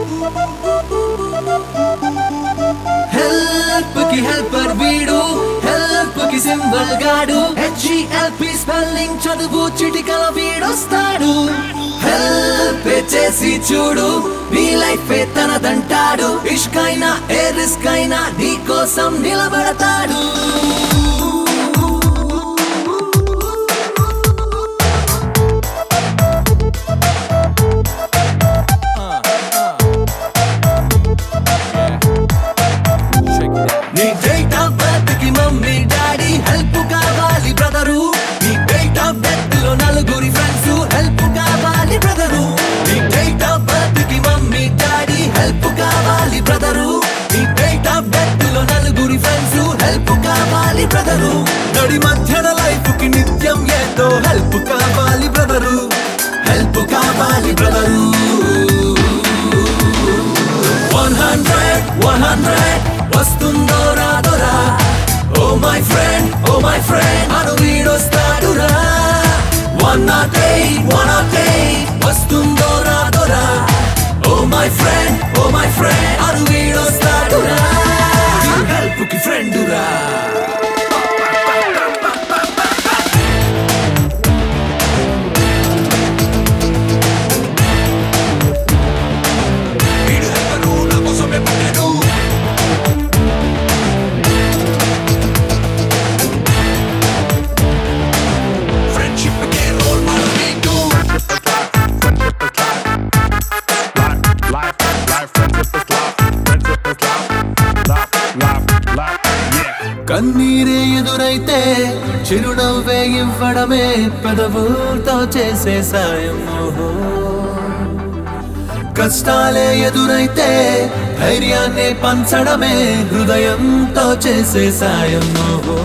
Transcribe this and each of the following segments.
Help కి helper వీడు help కి సింబల్ గాడు హెచ్ఈఎల్పి స్పెల్లింగ్ చదువు చిటికల వీడొస్తాడు హెల్ప్ చేసి చూడు నీ లైఫ్ తనదంటాడు ఇష్కైనా ఏ రిస్క్ అయినా నీ కోసం నిలబడతాడు నీ డేట్ ఆఫ్ బర్త్ కి మమ్మీ డాడీ హెల్ప్ కావాలి బ్రదరు నీ డేట్ ఆఫ్ డెత్ లో నలుగురి ఫ్రెండ్స్ హెల్ప్ కావాలి బ్రదరు నీ డేట్ ఆఫ్ బర్త్ కి మమ్మీ డాడీ హెల్ప్ కావాలి బ్రదరు నీ డేట్ ఆఫ్ డెత్ లో నలుగురి ఫ్రెండ్స్ హెల్ప్ కావాలి బ్రదరు నడి మధ్యన లైఫ్ కి నిత్యం ఏదో హెల్ప్ కావాలి బ్రదరు హెల్ప్ కావాలి brother one hundred one hundred వస్తుందో రాదోరా oh my friend oh my friend అను వీడొస్తాడురా one not eight one not eight వస్తుందో రాదోరా oh my friend oh my friend అను వీడొస్తాడురా హెల్ప్ కి ఫ్రెండురా వీడు హెల్పరు నా కోసమే పుట్టాడు ఫ్రెండ్షిప్ కే రోల్ మోడల్ నీకు Life, life, friendship is love. Friendship is love. Love, love, love. Yeah. కన్నీరే ఎదురైతే చిరునవ్వే ఇవ్వడమే పెదవులతో చేసే సాయం ఓహో. కష్టాలే ఎదురైతే ధైర్యాన్ని పంచడమే హృదయంతో చేసే సాయం ఓహో.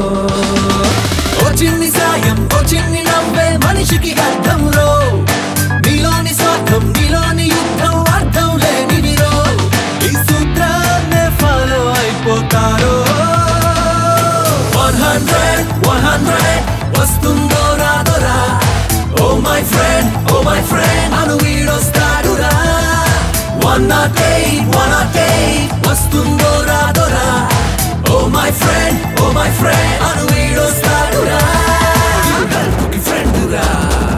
ఓ చిన్ని సాయం ఓ చిన్ని నవ్వే మనిషికి అర్థం రో నీలోని స్వార్థం నీలోని యుద్ధం అర్థం లేనివిరో ఈ సూత్రాన్నే ఫాలో అయిపోతారో వన్ హండ్రెడ్ వన్ హండ్రెడ్ వస్తుందో రాదోరా oh my friend oh my friend అను వీడొస్తాడురా one not eight one not eight వస్తుందో రాదోరా oh my friend oh my friend అను వీడొస్తాడురా హెల్ప్కి ఫ్రెండురా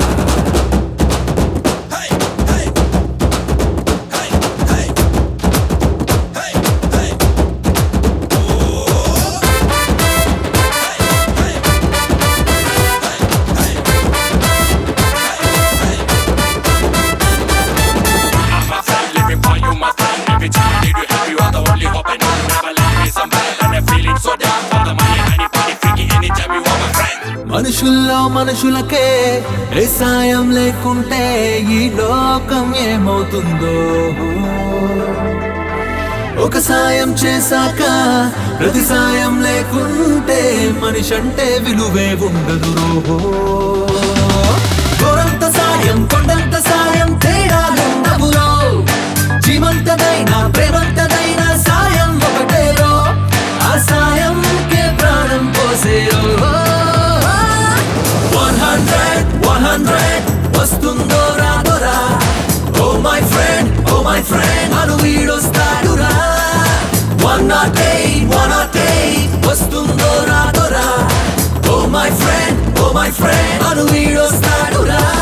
I'm outside living for you, my friend. Every time I need you, help you are the only hope I know. You never let me somebody and I'm feeling so down for the money. Anybody freaky anytime you are my friend. మనుషుల్లో మనుషులకే ఏ సాయం లేకుంటే ఈ లోకం ఏమవుతుందో ఒక సాయం చేశాక ప్రతి సాయం లేకుంటే మనిషి అంటే విలువే ఉండదు రోహో గోరంత సాయం కొండంత సాయం తేడాలుండవురో జీవంతదైనా ప్రేమంతదైనా సాయం ఒకటేరో ఆ సాయంకే ప్రాణం పోసేరో వన్ హండ్రెడ్ వన్ హండ్రెడ్ వస్తుందో రాదోరా oh my friend oh my friend అను వీడొస్తాడురా one not eight one not eight వస్తుందో రాదోరా oh my friend oh my friend అను వీడొస్తాడురా